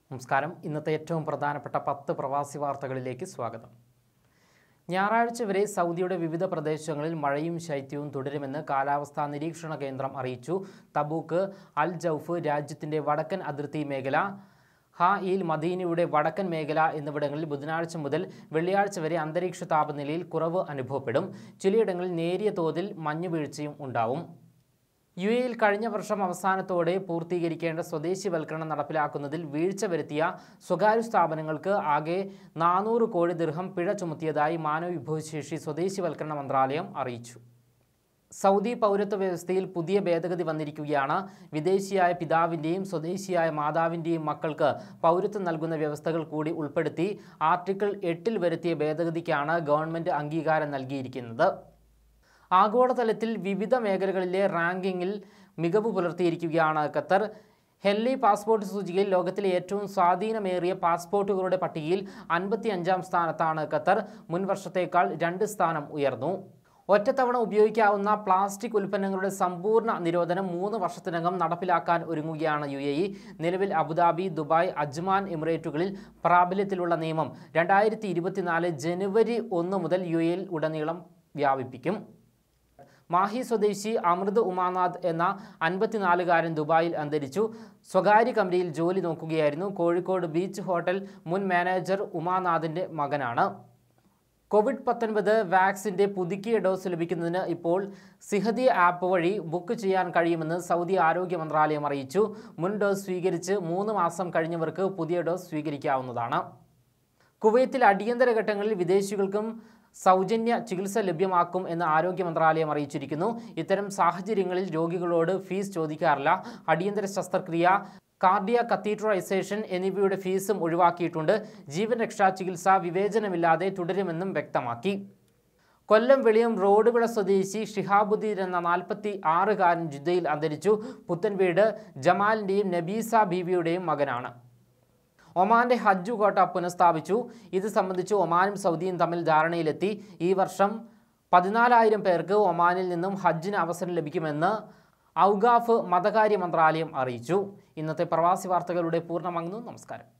നമസ്കാരം ഇന്നത്തെ ഏറ്റവും പ്രധാനപ്പെട്ട പത്ത് പ്രവാസി വാർത്തകളിലേക്ക് സ്വാഗതം ഞായറാഴ്ച വരെ സൗദിയുടെ വിവിധ പ്രദേശങ്ങളിൽ മഴയും ശൈത്യവും തുടരുമെന്ന് കാലാവസ്ഥാ നിരീക്ഷണ കേന്ദ്രം അറിയിച്ചു തബൂക്ക് അൽ ജൗഫ് രാജ്യത്തിന്റെ വടക്കൻ അതിർത്തി മേഖല ഹാ ഈൽ മദീനയുടെ വടക്കൻ മേഖല എന്നിവിടങ്ങളിൽ ബുധനാഴ്ച മുതൽ വെള്ളിയാഴ്ച വരെ അന്തരീക്ഷ താപനിലയിൽ കുറവ് അനുഭവപ്പെടും ചിലയിടങ്ങളിൽ നേരിയ തോതിൽ മഞ്ഞുവീഴ്ചയും ഉണ്ടാവും യു എയിൽ കഴിഞ്ഞ വർഷം അവസാനത്തോടെ പൂർത്തീകരിക്കേണ്ട സ്വദേശിവൽക്കരണം നടപ്പിലാക്കുന്നതിൽ വീഴ്ച വരുത്തിയ സ്വകാര്യ സ്ഥാപനങ്ങൾക്ക് ആകെ നാനൂറ് കോടി ദിർഹം പിഴ ചുമത്തിയതായി മാനവ വിഭവശേഷി സ്വദേശിവൽക്കരണ മന്ത്രാലയം അറിയിച്ചു സൗദി പൗരത്വ വ്യവസ്ഥയിൽ പുതിയ ഭേദഗതി വന്നിരിക്കുകയാണ് വിദേശിയായ പിതാവിൻ്റെയും സ്വദേശിയായ മാതാവിൻ്റെയും മക്കൾക്ക് പൗരത്വം നൽകുന്ന വ്യവസ്ഥകൾ കൂടി ഉൾപ്പെടുത്തി ആർട്ടിക്കിൾ എട്ടിൽ വരുത്തിയ ഭേദഗതിക്കാണ് ഗവൺമെൻറ് അംഗീകാരം നൽകിയിരിക്കുന്നത് ആഗോളതലത്തിൽ വിവിധ മേഖലകളിലെ റാങ്കിങ്ങിൽ മികവ് പുലർത്തിയിരിക്കുകയാണ് ഖത്തർ ഹെല്ലി പാസ്പോർട്ട് സൂചികയിൽ ലോകത്തിലെ ഏറ്റവും സ്വാധീനമേറിയ പാസ്പോർട്ടുകളുടെ പട്ടികയിൽ അൻപത്തി അഞ്ചാം സ്ഥാനത്താണ് ഖത്തർ മുൻ വർഷത്തേക്കാൾ രണ്ട് സ്ഥാനം ഉയർന്നു ഒറ്റത്തവണ ഉപയോഗിക്കാവുന്ന പ്ലാസ്റ്റിക് ഉൽപ്പന്നങ്ങളുടെ സമ്പൂർണ്ണ നിരോധനം മൂന്ന് വർഷത്തിനകം നടപ്പിലാക്കാൻ ഒരുങ്ങുകയാണ് യു എ ഇ നിലവിൽ അബുദാബി ദുബായ് അജ്മാൻ എമിറേറ്റുകളിൽ പ്രാബല്യത്തിലുള്ള നിയമം രണ്ടായിരത്തി ഇരുപത്തിനാല് ജനുവരി ഒന്ന് മുതൽ യു എയിൽ ഉടനീളം വ്യാപിപ്പിക്കും മാഹി സ്വദേശി അമൃത് ഉമാനാഥ് എന്ന അൻപത്തിനാലുകാരൻ ദുബായിൽ അന്തരിച്ചു സ്വകാര്യ കമ്പനിയിൽ ജോലി നോക്കുകയായിരുന്നു കോഴിക്കോട് ബീച്ച് ഹോട്ടൽ മുൻ മാനേജർ ഉമാനാഥിൻ്റെ മകനാണ് കോവിഡ് പത്തൊൻപത് വാക്സിൻ്റെ പുതുക്കിയ ഡോസ് ലഭിക്കുന്നതിന് ഇപ്പോൾ സിഹദി ആപ്പ് വഴി ബുക്ക് ചെയ്യാൻ കഴിയുമെന്ന് സൗദി ആരോഗ്യ മന്ത്രാലയം അറിയിച്ചു മുൻ ഡോസ് സ്വീകരിച്ച് മൂന്ന് മാസം കഴിഞ്ഞവർക്ക് പുതിയ ഡോസ് സ്വീകരിക്കാവുന്നതാണ് കുവൈത്തിൽ അടിയന്തര ഘട്ടങ്ങളിൽ വിദേശികൾക്കും സൗജന്യ ചികിത്സ ലഭ്യമാക്കും എന്ന് ആരോഗ്യ മന്ത്രാലയം അറിയിച്ചിരിക്കുന്നു ഇത്തരം സാഹചര്യങ്ങളിൽ രോഗികളോട് ഫീസ് ചോദിക്കാറില്ല അടിയന്തര ശസ്ത്രക്രിയ കാർഡിയ കത്തീഡ്രൈസേഷൻ എന്നിവയുടെ ഫീസും ഒഴിവാക്കിയിട്ടുണ്ട് ജീവൻ രക്ഷാ ചികിത്സ വിവേചനമില്ലാതെ തുടരുമെന്നും വ്യക്തമാക്കി കൊല്ലം വെളിയം റോഡുവിള സ്വദേശി ഷിഹാബുദ്ദീൻ എന്ന നാൽപ്പത്തി ആറുകാരൻ ജിദ്ദയിൽ അന്തരിച്ചു പുത്തൻവീട് ജമാലിൻ്റെയും നബീസ ബീവിയുടെയും മകനാണ് ഒമാന്റെ ഹജ്ജ് കോട്ട പുനഃസ്ഥാപിച്ചു ഇത് സംബന്ധിച്ച് ഒമാനും സൗദിയും തമ്മിൽ ധാരണയിലെത്തി ഈ വർഷം പതിനാലായിരം പേർക്ക് ഒമാനിൽ നിന്നും ഹജ്ജിന് അവസരം ലഭിക്കുമെന്ന് ഔഗാഫ് മതകാര്യ മന്ത്രാലയം അറിയിച്ചു ഇന്നത്തെ പ്രവാസി വാർത്തകളുടെ പൂർണ്ണമാകുന്നു നമസ്കാരം